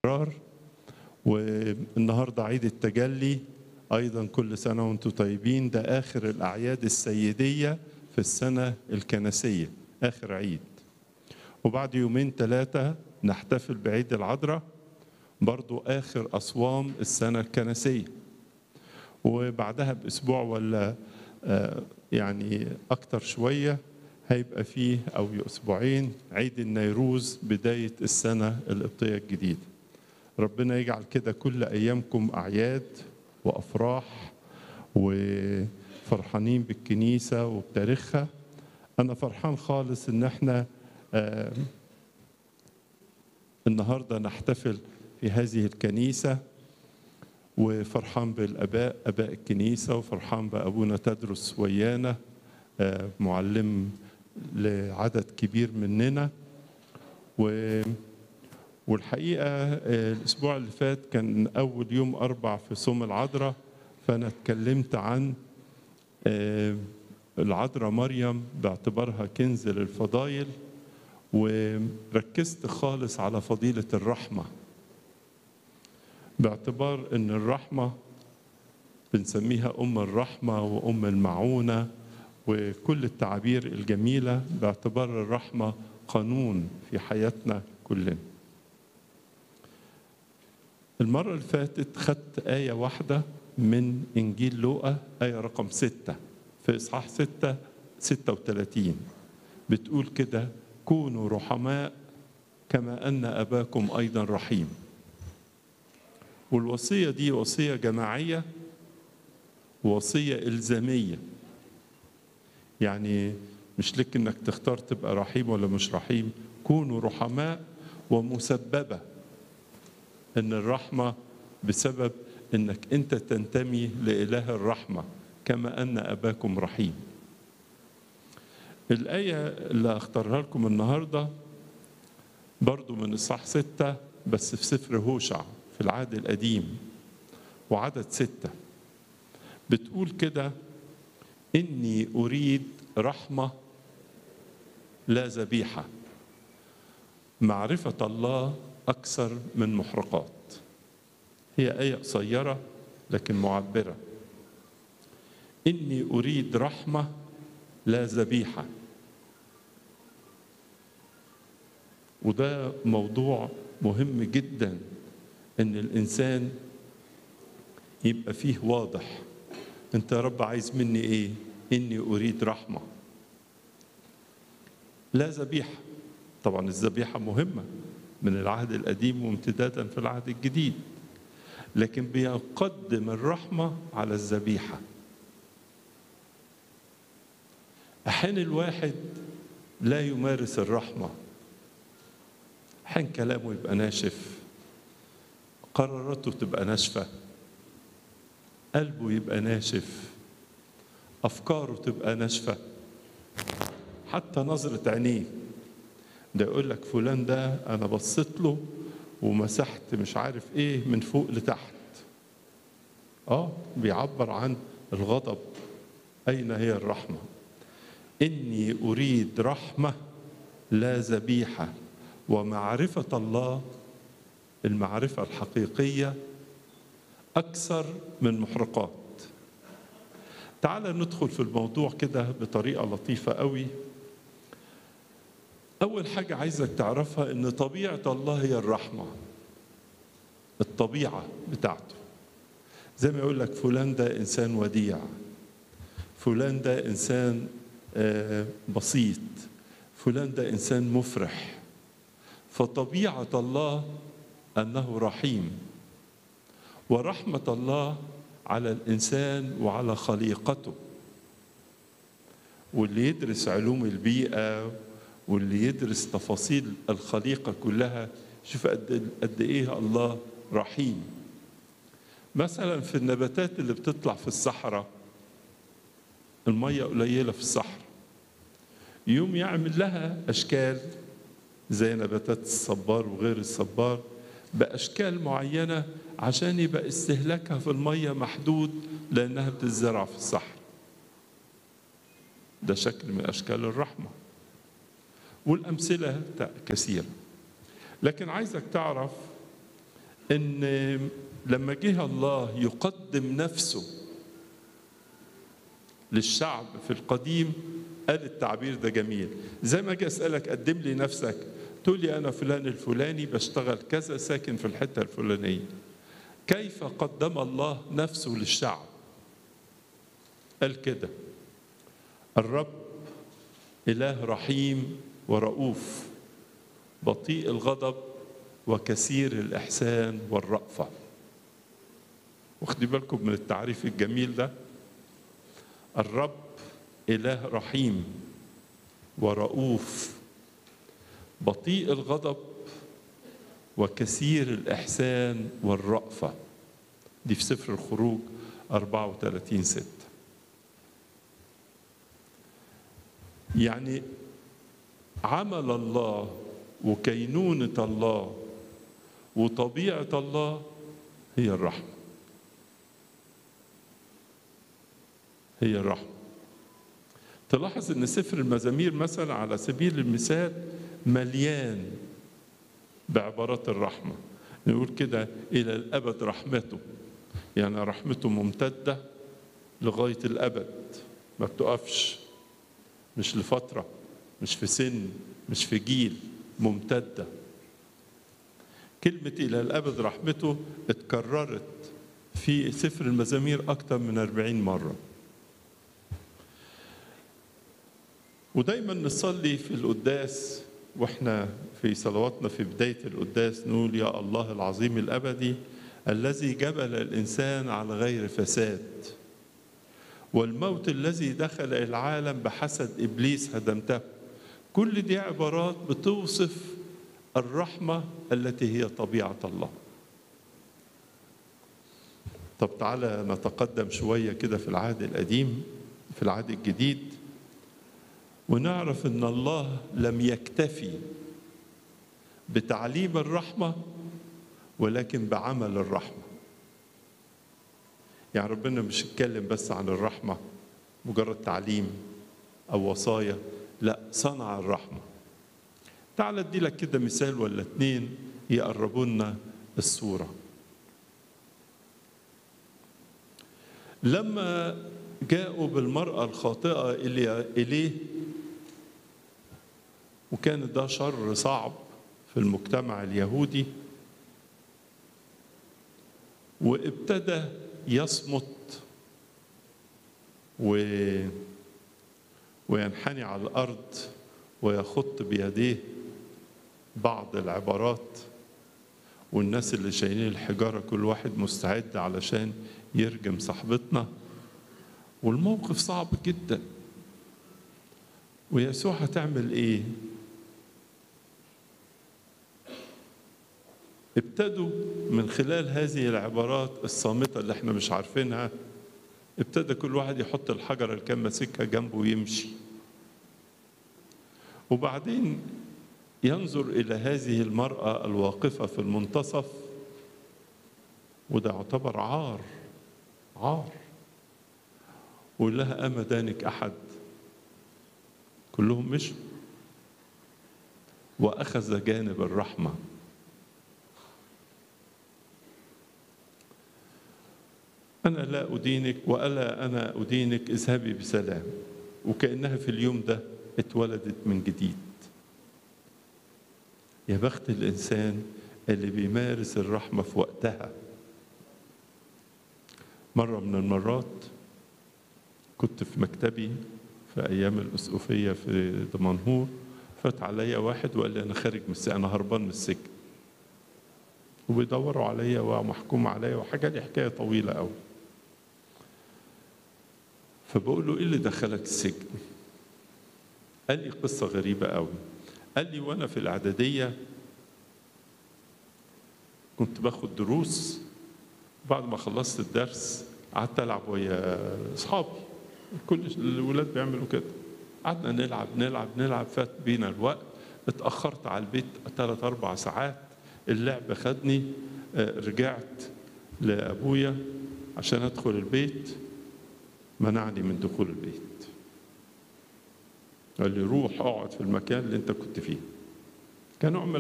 باستمرار والنهارده عيد التجلي ايضا كل سنه وانتم طيبين ده اخر الاعياد السيديه في السنه الكنسيه اخر عيد وبعد يومين ثلاثه نحتفل بعيد العذراء برضو اخر اصوام السنه الكنسيه وبعدها باسبوع ولا آه، يعني اكتر شويه هيبقى فيه او اسبوعين عيد النيروز بدايه السنه القبطيه الجديده ربنا يجعل كده كل ايامكم اعياد وافراح وفرحانين بالكنيسه وبتاريخها انا فرحان خالص ان احنا آه، النهارده نحتفل في هذه الكنيسه وفرحان بالاباء اباء الكنيسه وفرحان بابونا تدرس ويانا آه، معلم لعدد كبير مننا و والحقيقه آه، الاسبوع اللي فات كان اول يوم اربع في صوم العذراء فانا اتكلمت عن آه، العذراء مريم باعتبارها كنز للفضائل وركزت خالص على فضيله الرحمه باعتبار ان الرحمه بنسميها ام الرحمه وام المعونه وكل التعابير الجميله باعتبار الرحمه قانون في حياتنا كلنا المرة اللي فاتت خدت آية واحدة من إنجيل لوقا آية رقم ستة في إصحاح ستة ستة وثلاثين بتقول كده كونوا رحماء كما أن أباكم أيضا رحيم والوصية دي وصية جماعية ووصية إلزامية يعني مش لك إنك تختار تبقى رحيم ولا مش رحيم كونوا رحماء ومسببة ان الرحمه بسبب انك انت تنتمي لاله الرحمه كما ان اباكم رحيم الايه اللي اختارها لكم النهارده برضو من اصحاح ستة بس في سفر هوشع في العهد القديم وعدد ستة بتقول كده إني أريد رحمة لا ذبيحة معرفة الله أكثر من محرقات هي آية قصيرة لكن معبرة إني أريد رحمة لا ذبيحة وده موضوع مهم جدا إن الإنسان يبقى فيه واضح أنت يا رب عايز مني إيه؟ إني أريد رحمة لا ذبيحة طبعا الذبيحة مهمة من العهد القديم وامتدادا في العهد الجديد لكن بيقدم الرحمة على الذبيحة أحيانا الواحد لا يمارس الرحمة أحيانا كلامه يبقى ناشف قراراته تبقى ناشفة قلبه يبقى ناشف أفكاره تبقى ناشفة حتى نظرة عينيه ده يقول لك فلان ده انا بصيت له ومسحت مش عارف ايه من فوق لتحت اه بيعبر عن الغضب اين هي الرحمه اني اريد رحمه لا ذبيحه ومعرفه الله المعرفه الحقيقيه اكثر من محرقات تعال ندخل في الموضوع كده بطريقه لطيفه قوي أول حاجة عايزك تعرفها إن طبيعة الله هي الرحمة الطبيعة بتاعته زي ما يقول لك فلان ده إنسان وديع فلان ده إنسان بسيط فلان ده إنسان مفرح فطبيعة الله أنه رحيم ورحمة الله على الإنسان وعلى خليقته واللي يدرس علوم البيئة واللي يدرس تفاصيل الخليقه كلها شوف قد قد ايه الله رحيم مثلا في النباتات اللي بتطلع في الصحراء الميه قليله في الصحراء يوم يعمل لها اشكال زي نباتات الصبار وغير الصبار باشكال معينه عشان يبقى استهلاكها في الميه محدود لانها بتزرع في الصحراء ده شكل من اشكال الرحمه والأمثلة كثيرة لكن عايزك تعرف ان لما جه الله يقدم نفسه للشعب في القديم قال التعبير ده جميل زي ما اجي اسالك قدم لي نفسك تقول لي انا فلان الفلاني بشتغل كذا ساكن في الحته الفلانيه كيف قدم الله نفسه للشعب قال كده الرب اله رحيم ورؤوف بطيء الغضب وكثير الاحسان والرأفه واخدي بالكم من التعريف الجميل ده الرب اله رحيم ورؤوف بطيء الغضب وكثير الإحسان والرأفة دي في سفر الخروج 34 ستة يعني عمل الله وكينونة الله وطبيعة الله هي الرحمة هي الرحمة تلاحظ ان سفر المزامير مثلا على سبيل المثال مليان بعبارات الرحمة نقول كده إلى الأبد رحمته يعني رحمته ممتدة لغاية الأبد ما بتقفش مش لفترة مش في سن مش في جيل ممتدة كلمة إلى الأبد رحمته اتكررت في سفر المزامير أكثر من أربعين مرة ودايما نصلي في القداس واحنا في صلواتنا في بدايه القداس نقول يا الله العظيم الابدي الذي جبل الانسان على غير فساد والموت الذي دخل العالم بحسد ابليس هدمته كل دي عبارات بتوصف الرحمه التي هي طبيعه الله طب تعالى نتقدم شويه كده في العهد القديم في العهد الجديد ونعرف ان الله لم يكتفي بتعليم الرحمه ولكن بعمل الرحمه يعني ربنا مش اتكلم بس عن الرحمه مجرد تعليم او وصايا لا صنع الرحمه تعال ادي لك كده مثال ولا اتنين يقربوا لنا الصوره لما جاءوا بالمرأة الخاطئة إليه وكان ده شر صعب في المجتمع اليهودي وابتدى يصمت و وينحني على الأرض ويخط بيديه بعض العبارات والناس اللي شايلين الحجارة كل واحد مستعد علشان يرجم صاحبتنا والموقف صعب جدا ويسوع هتعمل ايه ابتدوا من خلال هذه العبارات الصامتة اللي احنا مش عارفينها ابتدى كل واحد يحط الحجرة اللي كان ماسكها جنبه ويمشي وبعدين ينظر إلى هذه المرأة الواقفة في المنتصف وده يعتبر عار عار ويقول لها أما دانك أحد كلهم مشوا وأخذ جانب الرحمة أنا لا أدينك وألا أنا أدينك اذهبي بسلام وكأنها في اليوم ده اتولدت من جديد يا بخت الإنسان اللي بيمارس الرحمة في وقتها مرة من المرات كنت في مكتبي في أيام الأسقفية في دمنهور فات عليا واحد وقال لي أنا خارج من السجن أنا هربان من السجن وبيدوروا عليا ومحكوم عليا وحكى لي حكاية طويلة قوي فبقول له إيه اللي دخلك السجن؟ قال لي قصة غريبة قوي قال لي وأنا في الإعدادية كنت باخد دروس بعد ما خلصت الدرس قعدت ألعب ويا أصحابي كل الولاد بيعملوا كده قعدنا نلعب نلعب نلعب فات بينا الوقت اتأخرت على البيت ثلاث أربع ساعات اللعب خدني رجعت لأبويا عشان أدخل البيت منعني من دخول البيت قال لي روح اقعد في المكان اللي انت كنت فيه كان نوع من